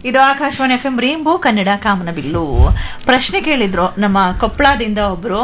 ಇದು Akashvani F M rainbow Kannada ಕಾಮನಬಿಲ್ಲು ಪ್ರಶ್ನೆ ಕೇಳಿದ್ರು ನಮ್ಮ ಕೊಪ್ಪಳದಿಂದ ಒಬ್ರು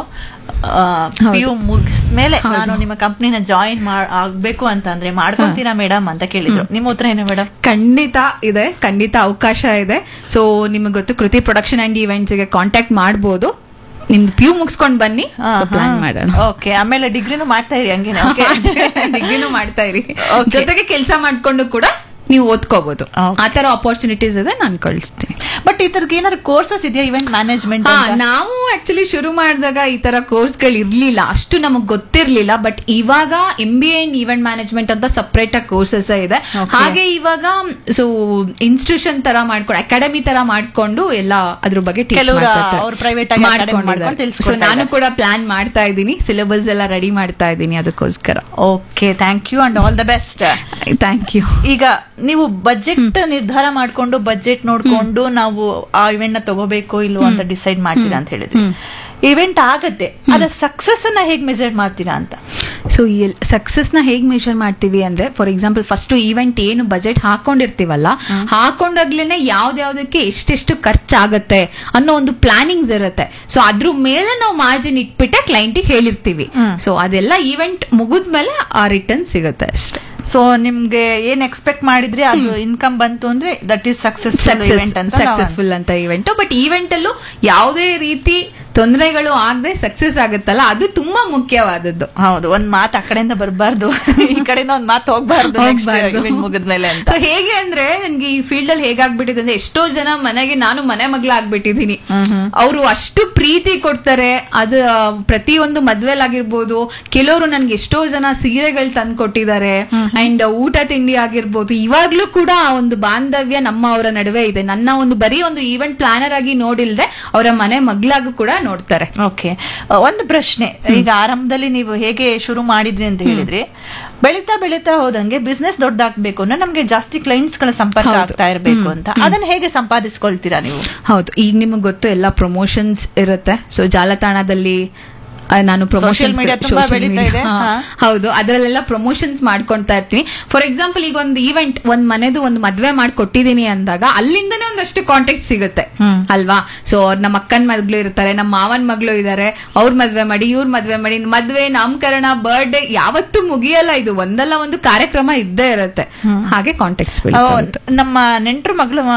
ಪಿ ಯು ಮುಗಿಸ್ಮೇಲೆ ನಾನು ನಿಮ್ಮ ಕಂಪ್ನಿನ ಜಾಯಿನ್ ಆಗ್ಬೇಕು ಅಂತಂದ್ರೆ ಮಾಡ್ಕೊಂತೀರಾ ಮೇಡಮ್ ಅಂತ ಕೇಳಿದ್ರು ನಿಮ್ಮ ಉತ್ತರ ಏನು ಮೇಡಮ್ ಖಂಡಿತ ಇದೆ ಖಂಡಿತ ಅವಕಾಶ ಇದೆ ಸೊ ನಿಮಗೆ ಗೊತ್ತು ಕೃತಿ ಪ್ರೊಡಕ್ಷನ್ ಅಂಡ್ ಈವೆಂಟ್ಸ್ ಗೆ ಕಾಂಟ್ಯಾಕ್ಟ್ ಮಾಡ್ಬೋದು ನಿಮ್ದು ಪ್ಯೂ ಮುಗಿಸ್ಕೊಂಡ್ ಬನ್ನಿ ಪ್ಲಾನ್ ಮಾಡೋಣ ಓಕೆ ಆಮೇಲೆ ಡಿಗ್ರಿನೂ ಮಾಡ್ತಾ ಇರಿ ಹಂಗೇನೆ ಓಕೆ ಡಿಗ್ರಿನೂ ಮಾಡ್ತಾ ಇರಿ Okay. ಜೊತೆಗೆ ಕೆಲಸ ಮಾಡ್ಕೊಂಡು ಕೂಡ ನೀವು ಓದ್ಕೋಬಹುದು Okay. ಆ ತರ ಅಪರ್ಚುನಿಟೀಸ್ ಇದೆ ನಾನು ಕಳಿಸ್ತೀನಿ ಬಟ್ ಇದ್ರದ್ದು ಏನಾದ್ರು ಕೋರ್ಸಸ್ ಇದೆಯಾ ಇವೆಂಟ್ ಮ್ಯಾನೇಜ್ಮೆಂಟ್ ಹಾ ನಾವು ಆಕ್ಚುಲಿ ಶುರು ಮಾಡಿದಾಗ ಈ ತರ ಕೋರ್ಸ್ ಗಳು ಇರ್ಲಿಲ್ಲ ಅಷ್ಟು ನಮಗ್ ಗೊತ್ತಿರ್ಲಿಲ್ಲ ಬಟ್ ಇವಾಗ M B A in event management ಅಂತ ಸಪರೇಟ್ ಆಗಿ ಕೋರ್ಸಸ್ ಇದೆ ಹಾಗೆ ಇವಾಗ ಸೊ ಇನ್ಸ್ಟಿಟ್ಯೂಷನ್ ತರ ಮಾಡ್ಕೊಂಡು ಅಕಾಡೆಮಿ ತರ ಮಾಡ್ಕೊಂಡು ಎಲ್ಲ ಅದ್ರ ಬಗ್ಗೆ ಟೀಚ್ ಕೆಲವ್ರು ಅವ್ರು private ಆಗಿ academy ಮಾಡ್ಕೊಂಡು ಸೊ ತಿಳ್ಸ್ಕೊಡ್ತಾ ನಾನು ಇದ್ದಾರೆ. ಕೂಡ ಪ್ಲಾನ್ ಮಾಡ್ತಾ ಇದ್ದೀನಿ ಸಿಲೆಬಸ್ ಎಲ್ಲ ರೆಡಿ ಮಾಡ್ತಾ ಇದ್ದೀನಿ ಅದಕ್ಕೋಸ್ಕರ okay thank you and all the best thank you ಈಗ ನೀವು ಬಜೆಟ್ ನಿರ್ಧಾರ ಮಾಡ್ಕೊಂಡು ಬಜೆಟ್ ನೋಡ್ಕೊಂಡು ನಾವು ಆ ಇವೆಂಟ್ ನ ತಗೋಬೇಕು ಇಲ್ವೋ ಅಂತ ಡಿಸೈಡ್ ಮಾಡ್ತೀರಾ ಅಂತ ಹೇಳಿದ್ರಿ ಇವೆಂಟ್ ಆಗತ್ತೆ ಅದ್ರ ಸಕ್ಸಸ್ ಅನ್ನ ಹೇಗ್ ಮೆಜರ್ ಮಾಡ್ತೀರಾ ಅಂತ ಸೊ ಸಕ್ಸಸ್ ನ ಹೇಗ್ ಮೆಷರ್ ಮಾಡ್ತೀವಿ ಅಂದ್ರೆ ಫಾರ್ ಎಕ್ಸಾಂಪಲ್ ಫಸ್ಟ್ ಈವೆಂಟ್ ಏನು ಬಜೆಟ್ ಹಾಕೊಂಡಿರ್ತೀವಲ್ಲ ಹಾಕೊಂಡಾಗ್ಲೇನೆ ಯಾವ್ದ್ಯಾವ್ದಕ್ಕೆ ಎಷ್ಟೆಷ್ಟು ಖರ್ಚಾಗತ್ತೆ ಅನ್ನೋ ಒಂದು ಪ್ಲಾನಿಂಗ್ಸ್ ಇರುತ್ತೆ ಸೊ ಅದ್ರ ಮೇಲೆ ನಾವು ಮಾರ್ಜಿನ್ ಇಟ್ಬಿಟ್ಟೆ ಕ್ಲೈಂಟಿಗೆ ಹೇಳಿರ್ತೀವಿ ಸೊ ಅದೆಲ್ಲ ಈವೆಂಟ್ ಮುಗಿದ್ಮೇಲೆ ಆ ರಿಟರ್ನ್ ಸಿಗುತ್ತೆ ಅಷ್ಟೇ ಸೊ ನಿಮ್ಗೆ ಏನ್ ಎಕ್ಸ್ಪೆಕ್ಟ್ ಮಾಡಿದ್ರಿ ಅದು ಇನ್ಕಮ್ ಬಂತು ಅಂದ್ರೆ ದಟ್ ಈಸ್ ಸಕ್ಸಸ್ಫುಲ್ ಇವೆಂಟ್ ಅಂತ ನಾವು ಸಕ್ಸಸ್ಫುಲ್ ಅಂತ ಇವೆಂಟ್ ಬಟ್ ಈವೆಂಟ್ ಅಲ್ಲೂ ಯಾವುದೇ ರೀತಿ ತೊಂದರೆಗಳು ಆಗದೆ ಸಕ್ಸಸ್ ಆಗುತ್ತಲ್ಲ ಅದು ತುಂಬಾ ಮುಖ್ಯವಾದದ್ದು ಹೌದು ಒಂದ್ ಮಾತು ಆ ಕಡೆಯಿಂದ ಬರಬಾರ್ದು ಈ ಕಡೆಯಿಂದ ಒಂದ್ ಮಾತು ಹೋಗ್ಬಾರ್ದು ನೆಕ್ಸ್ಟ್ ಹೋಗ್ಬಾರ್ದು. ಇವೆಂಟ್ ಮುಗಿದ್ಮೇಲೆ ಅಂತ ಸೊ ಹೇಗೆ ಅಂದ್ರೆ ನನ್ಗೆ ಈ ಫೀಲ್ಡ್ ಅಲ್ಲಿ ಹೇಗಾಗ್ಬಿಟ್ಟಿದೆ ಅಂದ್ರೆ ಎಷ್ಟೋ ಜನ ಮನೆಗೆ ನಾನು ಮನೆ ಮಗಳಾಗ್ಬಿಟ್ಟಿದೀನಿ ಅವರು ಅಷ್ಟು ಪ್ರೀತಿ ಕೊಡ್ತಾರೆ ಅದು ಪ್ರತಿಯೊಂದು ಮದ್ವೆಲಾಗಿರ್ಬೋದು ಕೆಲವರು ನನ್ಗೆ ಎಷ್ಟೋ ಜನ ಸೀರೆಗಳು ತಂದು ಕೊಟ್ಟಿದ್ದಾರೆ ಅಂಡ್ ಊಟ ತಿಂಡಿ ಆಗಿರ್ಬೋದು ಇವಾಗ್ಲೂ ಕೂಡ ಆ ಒಂದು ಬಾಂಧವ್ಯ ನಮ್ಮ ಅವರ ನಡುವೆ ಇದೆ ನನ್ನ ಒಂದು ಬರೀ ಒಂದು ಈವೆಂಟ್ ಪ್ಲಾನರ್ ಆಗಿ ನೋಡಿಲ್ದೆ ಅವರ ಮನೆ ಮಗಳಾಗೂ ಕೂಡ ನೋಡ್ತಾರೆ ಓಕೆ ಒಂದು ಪ್ರಶ್ನೆ ಈಗ ಆರಂಭದಲ್ಲಿ ನೀವು ಹೇಗೆ ಶುರು ಮಾಡಿದ್ರಿ ಅಂತ ಹೇಳಿದ್ರಿ ಬೆಳೀತಾ ಬೆಳೀತಾ ಹೋದಂಗೆ ಬಿಸ್ನೆಸ್ ದೊಡ್ಡದಾಗ್ಬೇಕು ಅಂದ್ರೆ ನಮ್ಗೆ ಜಾಸ್ತಿ ಕ್ಲೈಂಟ್ಸ್ ಗಳ ಸಂಪರ್ಕ ಆಗ್ತಾ ಇರಬೇಕು ಅಂತ ಅದನ್ನ ಹೇಗೆ ಸಂಪಾದಿಸ್ಕೊಳ್ತೀರಾ ನೀವು ಹೌದು ಈಗ ನಿಮಗೆ ಗೊತ್ತು ಎಲ್ಲ ಪ್ರಮೋಷನ್ಸ್ ಇರುತ್ತೆ ಸೊ ಜಾಲತಾಣದಲ್ಲಿ ಆ, ನಾನು Social media ತುಂಬಾ ಬೆಳೀತಾ ಇದೆ. ಹಾ. ಹೌದು ಅದರಲ್ಲೆಲ್ಲ ಪ್ರಮೋಷನ್ಸ್ ಮಾಡ್ಕೊಂತಾ ಇರ್ತೀನಿ ಫಾರ್ ಎಕ್ಸಾಂಪಲ್ ಈಗ ಒಂದು ಈವೆಂಟ್ ಒಂದ್ ಮನೆದು ಒಂದು ಮದ್ವೆ ಮಾಡ್ಕೊಟ್ಟಿದೀನಿ ಅಂದಾಗ ಅಲ್ಲಿಂದನೇ ಒಂದಷ್ಟು ಕಾಂಟ್ಯಾಕ್ಟ್ ಸಿಗುತ್ತೆ ಅಲ್ವಾ ಸೊ ನಮ್ಮ ಅಕ್ಕನ ಮಗಳು ಇರ್ತಾರೆ ನಮ್ಮ ಮಾವನ್ ಮಗಳು ಇದಾರೆ ಅವ್ರ ಮದ್ವೆ ಮಾಡಿ ಇವ್ರ ಮದ್ವೆ ಮಾಡಿ ಮದ್ವೆ ನಾಮಕರಣ ಬರ್ಡೇ ಯಾವತ್ತೂ ಮುಗಿಯಲ್ಲ ಇದು ಒಂದಲ್ಲ ಒಂದು ಕಾರ್ಯಕ್ರಮ ಇದ್ದೇ ಇರುತ್ತೆ ಹಾಗೆ ಕಾಂಟ್ಯಾಕ್ಟ್ಸ್ ಅಹ್, ನಮ್ಮ ನೆಂಟ್ರ ಮಗಳು